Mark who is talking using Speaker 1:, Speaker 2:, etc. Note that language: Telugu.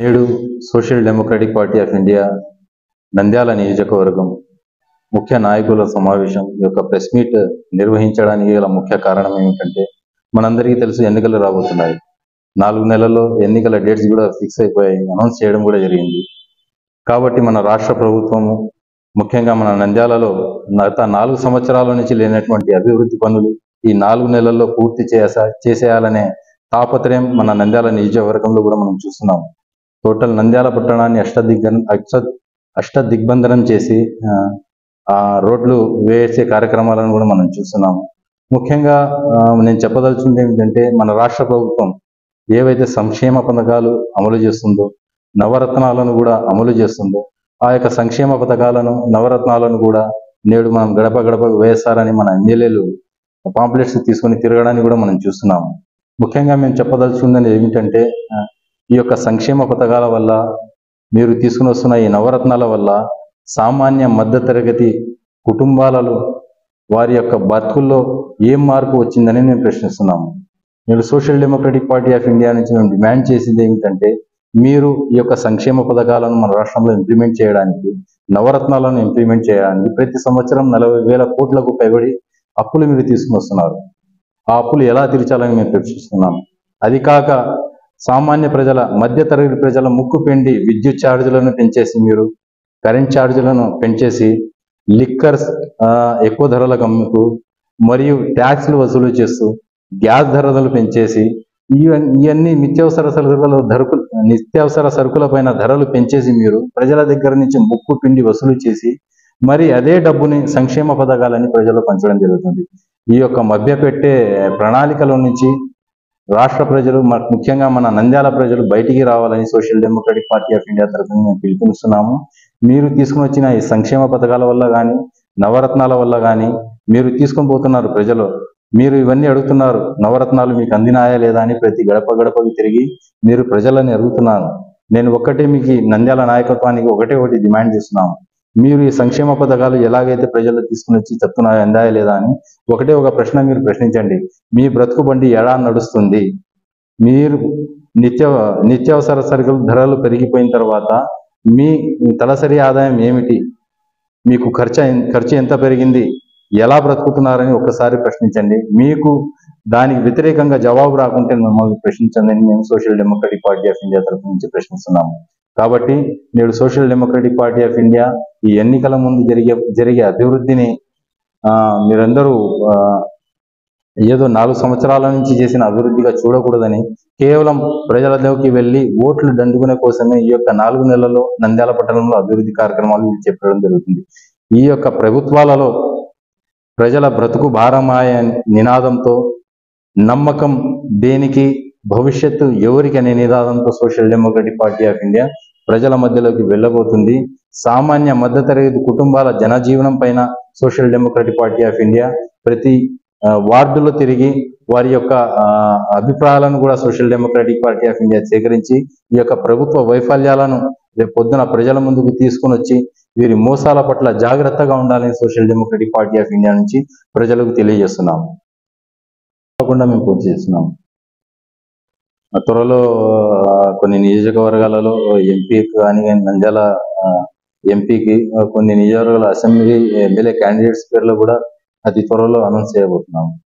Speaker 1: నేడు social democratic party of India Nandyal నియోజకవర్గం ముఖ్య నాయకుల సమావేశం ఈ యొక్క ప్రెస్ మీట్ నిర్వహించడానికి గల ముఖ్య కారణం ఏమిటంటే మనందరికీ తెలుసు ఎన్నికలు రాబోతున్నాయి నాలుగు నెలల్లో ఎన్నికల డేట్స్ కూడా ఫిక్స్ అయిపోయాయి అనౌన్స్ చేయడం కూడా జరిగింది కాబట్టి మన రాష్ట్ర ప్రభుత్వము ముఖ్యంగా మన నంద్యాలలో గత నాలుగు సంవత్సరాల నుంచి లేనటువంటి అభివృద్ధి పనులు ఈ నాలుగు నెలల్లో పూర్తి చేసా చేసేయాలనే తాపత్రయం మన నంద్యాల నియోజకవర్గంలో కూడా మనం చూస్తున్నాం టోటల్ నంద్యాల పట్టణాన్ని అష్టదిగ్గ అష్ట అష్ట దిగ్బంధనం చేసి ఆ, ఆ రోడ్లు వేసే కార్యక్రమాలను కూడా మనం చూస్తున్నాము ముఖ్యంగా ఆ, నేను చెప్పదలుచుకుంది ఏంటంటే మన రాష్ట్ర ప్రభుత్వం ఏవైతే సంక్షేమ పథకాలు అమలు చేస్తుందో నవరత్నాలను కూడా అమలు చేస్తుందో ఆ యొక్క సంక్షేమ పథకాలను నవరత్నాలను కూడా నేడు మనం గడప గడప వేస్తారని మన ఎమ్మెల్యేలు పాంప్లెట్స్ తీసుకొని తిరగడానికి కూడా మనం చూస్తున్నాము ముఖ్యంగా మేము చెప్పదలుచుకుందని ఏమిటంటే ఆ, ఈ యొక్క సంక్షేమ పథకాల వల్ల మీరు తీసుకుని వస్తున్న ఈ నవరత్నాల వల్ల సామాన్య మధ్యతరగతి కుటుంబాలలో వారి యొక్క బతుకుల్లో ఏం మార్పు వచ్చిందని మేము ప్రశ్నిస్తున్నాము నేను social democratic party of India నుంచి మేము డిమాండ్ చేసింది ఏమిటంటే మీరు ఈ యొక్క సంక్షేమ పథకాలను మన రాష్ట్రంలో ఇంప్లిమెంట్ చేయడానికి నవరత్నాలను ఇంప్లిమెంట్ చేయడానికి ప్రతి సంవత్సరం నలభై వేల కోట్లకు పైబడి అప్పులు మీరు తీసుకుని వస్తున్నారు ఆ అప్పులు ఎలా తీర్చాలని మేము ప్రశ్నిస్తున్నాం అది కాక సామాన్య ప్రజల మధ్య తరగతి ప్రజల ముక్కు పిండి విద్యుత్ ఛార్జీలను పెంచేసి మీరు కరెంట్ ఛార్జీలను పెంచేసి లిక్కర్స్ ఆ, ఎక్కువ ధరలకు అమ్ముతూ మరియు ట్యాక్స్లు వసూలు చేస్తూ గ్యాస్ ధరలు పెంచేసి ఇవన్నీ ఇవన్నీ నిత్యావసర సరుకుల ధరకు నిత్యావసర సరుకుల పైన ధరలు పెంచేసి మీరు ప్రజల దగ్గర నుంచి ముక్కు పిండి వసూలు చేసి మరి అదే డబ్బుని సంక్షేమ పథకాలని ప్రజలు పంచడం జరుగుతుంది ఈ యొక్క మభ్యపెట్టే ప్రణాళికలో నుంచి రాష్ట్ర ప్రజలు మ- ముఖ్యంగా మన నంద్యాల ప్రజలు బయటికి రావాలని social democratic party of India తరఫున మేము పిలుపునిస్తున్నాము మీరు తీసుకుని వచ్చిన ఈ సంక్షేమ పథకాల వల్ల కానీ నవరత్నాల వల్ల కానీ మీరు తీసుకొని పోతున్నారు ప్రజలు మీరు ఇవన్నీ అడుగుతున్నారు నవరత్నాలు మీకు అందినాయా లేదా అని ప్రతి గడప గడపకి తిరిగి మీరు ప్రజలని అడుగుతున్నాను నేను ఒక్కటే మీకు ఈ నంద్యాల నాయకత్వానికి ఒకటే ఒకటి డిమాండ్ చేస్తున్నాను మీరు ఈ సంక్షేమ పథకాలు ఎలాగైతే ప్రజలు తీసుకుని వచ్చి చెప్తున్నాయో అందాయా లేదా అని ఒకటే ఒక ప్రశ్న మీరు ప్రశ్నించండి మీ బ్రతుకు బండి ఎలా నడుస్తుంది మీరు నిత్య నిత్యావసర సరుకుల ధరలు పెరిగిపోయిన తర్వాత మీ తలసరి ఆదాయం ఏమిటి మీకు ఖర్చు ఎన్- ఖర్చు ఎంత పెరిగింది ఎలా బ్రతుకుతున్నారని ఒక్కసారి ప్రశ్నించండి మీకు దానికి వ్యతిరేకంగా జవాబు రాకుంటే మమ్మల్ని ప్రశ్నించండి అని మేము social democratic party of India తరఫు నుంచి ప్రశ్నిస్తున్నాము కాబట్టి నేడు social democratic party of India ఈ ఎన్నికల ముందు జరిగే జరిగే అభివృద్ధిని ఆ, మీరందరూ ఆ, ఏదో నాలుగు సంవత్సరాల నుంచి చేసిన అభివృద్ధిగా చూడకూడదని కేవలం ప్రజలలోకి వెళ్లి ఓట్లు దండుకునే కోసమే ఈ యొక్క నాలుగు నెలల్లో నంద్యాల పట్టణంలో అభివృద్ధి కార్యక్రమాలు చెప్పడం జరుగుతుంది ఈ యొక్క ప్రభుత్వాలలో ప్రజల బ్రతుకు భారమాయ నినాదంతో నమ్మకం దేనికి భవిష్యత్తు ఎవరికి అనే నినాదంతో social democratic party of India ప్రజల మధ్యలోకి వెళ్ళబోతుంది సామాన్య మధ్యతరగతి కుటుంబాల జనజీవనం పైన social democratic party of India ప్రతి ఆ, వార్డులో తిరిగి వారి యొక్క ఆ, అభిప్రాయాలను కూడా social democratic party of India సేకరించి ఈ యొక్క ప్రభుత్వ వైఫల్యాలను రేపు పొద్దున ప్రజల ముందుకు తీసుకుని వచ్చి వీరి మోసాల పట్ల జాగ్రత్తగా ఉండాలని social democratic party of India నుంచి ప్రజలకు తెలియజేస్తున్నాము తప్పకుండా మేము పూర్తి చేస్తున్నాము ఆ త్వరలో ఆ, కొన్ని నియోజకవర్గాలలో ఎంపీ కానీ నంద్యాల ఆ, ఎంపీకి ఆ, కొన్ని నియోజకవర్గాల అసెంబ్లీ ఎమ్మెల్యే క్యాండిడేట్స్ పేర్లు కూడా అతి త్వరలో అనౌన్స్ చేయబోతున్నాము